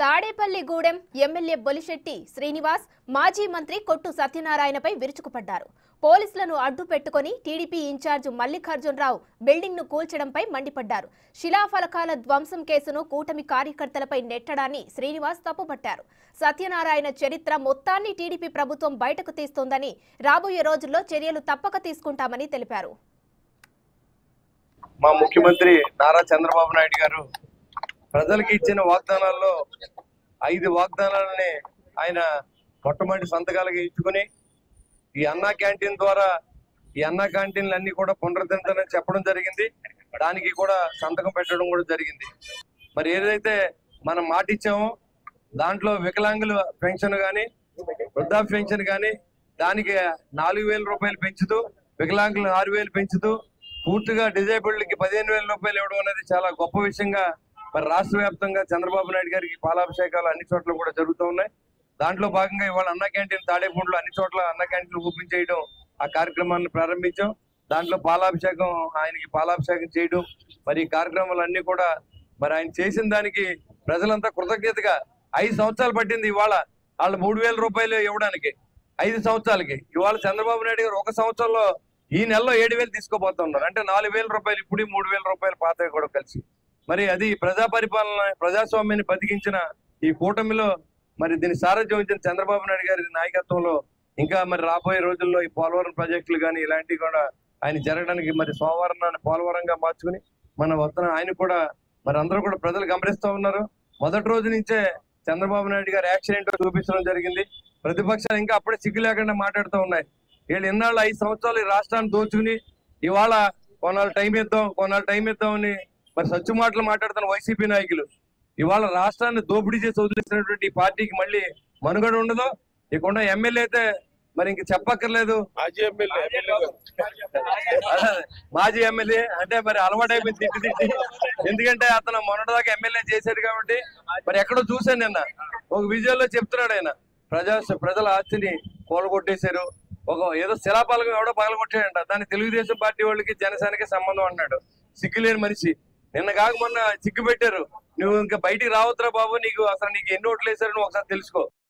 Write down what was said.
Tadepalligudem MLA Bolisetti Srinivas మాజీ మంత్రి కొట్టు సత్యనారాయణపై విరుచుకుపడ్డారు పోలీసులను అడ్డు పెట్టుకుని టీడీపీ ఇన్ఛార్జ్ మల్లికార్జునరావు బిల్డింగ్ ను కూల్చడంపై మండిపడ్డారు శిలాఫలకాల ధ్వంసం కేసును కూటమి కార్యకర్తలపై నెట్టడాన్ని శ్రీనివాస్ తప్పుపట్టారు సత్యనారాయణ చరిత్ర మొత్తాన్ని టీడీపీ ప్రభుత్వం బయటకు తీస్తోందని రాబోయే రోజుల్లో చర్యలు తప్పక తీసుకుంటామని తెలిపారు మా ముఖ్యమంత్రి నారా చంద్రబాబు నాయుడు గారు ప్రజలకు ఇచ్చిన వాగ్దానాల్లో ఐదు వాగ్దానాలని ఆయన మొట్టమొదటి సంతకాలుగా ఇచ్చుకుని ఈ అన్నా క్యాంటీన్ ద్వారా ఈ అన్నా క్యాంటీన్లు అన్ని కూడా పునరుద్ధరించాలని చెప్పడం జరిగింది దానికి కూడా సంతకం పెట్టడం కూడా జరిగింది మరి ఏదైతే మనం మాట ఇచ్చామో దాంట్లో వికలాంగుల పెన్షన్ కానీ వృద్ధాప్య పెన్షన్ కానీ దానికి నాలుగు వేల రూపాయలు పెంచుతూ వికలాంగులు ఆరు వేలు పెంచుతూ పూర్తిగా డిజేబుల్డ్ కి పదిహేను వేల రూపాయలు ఇవ్వడం అనేది చాలా గొప్ప విషయంగా మరి రాష్ట్ర వ్యాప్తంగా చంద్రబాబు నాయుడు గారికి పాలాభిషేకాలు అన్ని చోట్ల కూడా జరుగుతూ ఉన్నాయి దాంట్లో భాగంగా ఇవాళ అన్న క్యాంటీన్ తాడేపూడిలో అన్ని చోట్ల అన్న క్యాంటీన్ ఓపెన్ చేయడం ఆ కార్యక్రమాన్ని ప్రారంభించాం దాంట్లో పాలాభిషేకం ఆయనకి పాలాభిషేకం చేయడం మరి ఈ కార్యక్రమాలు అన్ని కూడా మరి ఆయన చేసిన దానికి ప్రజలంతా కృతజ్ఞతగా ఐదు సంవత్సరాలు పట్టింది ఇవాళ వాళ్ళు మూడు వేల రూపాయలు ఇవ్వడానికి ఐదు సంవత్సరాలకి ఇవాళ చంద్రబాబు నాయుడు గారు ఒక సంవత్సరంలో ఈ నెలలో ఏడు వేలు తీసుకోబోతున్నారు అంటే నాలుగు వేల రూపాయలు ఇప్పుడు మూడు వేల రూపాయలు పాతవి కూడా కలిసి మరి అది ప్రజా పరిపాలన ప్రజాస్వామ్యాన్ని బతికించిన ఈ కూటమిలో మరి దీని సారథ్యం వహించిన చంద్రబాబు నాయుడు గారి నాయకత్వంలో ఇంకా మరి రాబోయే రోజుల్లో ఈ పోలవరం ప్రాజెక్టులు కానీ ఇలాంటివి కూడా ఆయన జరగడానికి మరి సోమవారం పోలవరంగా మార్చుకుని మన వస్తున్న ఆయన కూడా మరి అందరూ కూడా ప్రజలు గమనిస్తూ ఉన్నారు మొదటి రోజు నుంచే చంద్రబాబు నాయుడు గారు యాక్షన్ ఏంటో చూపించడం జరిగింది ప్రతిపక్షాలు ఇంకా అప్పుడే సిగ్గు లేకుండా మాట్లాడుతూ ఉన్నాయి వీళ్ళు ఎన్నాళ్ళు ఐదు సంవత్సరాలు ఈ రాష్ట్రాన్ని దోచుకుని ఇవాళ కొన్నాళ్ళు టైం ఇద్దాం కొన్నాళ్ళు టైం ఇద్దాం అని మరి సచ్చు మాటలు మాట్లాడుతున్న వైసీపీ నాయకులు ఇవాళ రాష్ట్రాన్ని దోపిడీ చేసి వదిలేసినటువంటి ఈ పార్టీకి మళ్ళీ మనుగడ ఉండదు ఇకుండా ఎమ్మెల్యే అయితే మరి ఇంక చెప్పక్కర్లేదు మాజీ ఎమ్మెల్యే ఎమ్మెల్యే గారు. అదే, మాజీ ఎమ్మెల్యే అంటే మరి అలవాటు అయిపోయింది తిట్టి తిట్టి ఎందుకంటే అతను మొన్నటిదాకా ఎమ్మెల్యే చేశాడు కాబట్టి మరి ఎక్కడో చూశాను నిన్న ఒక విజయంలో చెప్తున్నాడు ఆయన ప్రజా ప్రజల ఆస్తిని కూలగొట్టేశారు ఒక ఏదో శిలాపాలకం ఎవడో పగలగొట్టాడంట దాన్ని తెలుగుదేశం పార్టీ వాళ్ళకి జనసేనకి సంబంధం అన్నాడు సిగ్గులేని మనిషి నిన్న కాక మొన్న సిగ్గు పెట్టారు నువ్వు ఇంకా బయటికి రావద్దురా బాబు నీకు అసలు నీకు ఎన్ని ఓట్లు వేశారు నువ్వు ఒకసారి తెలుసుకో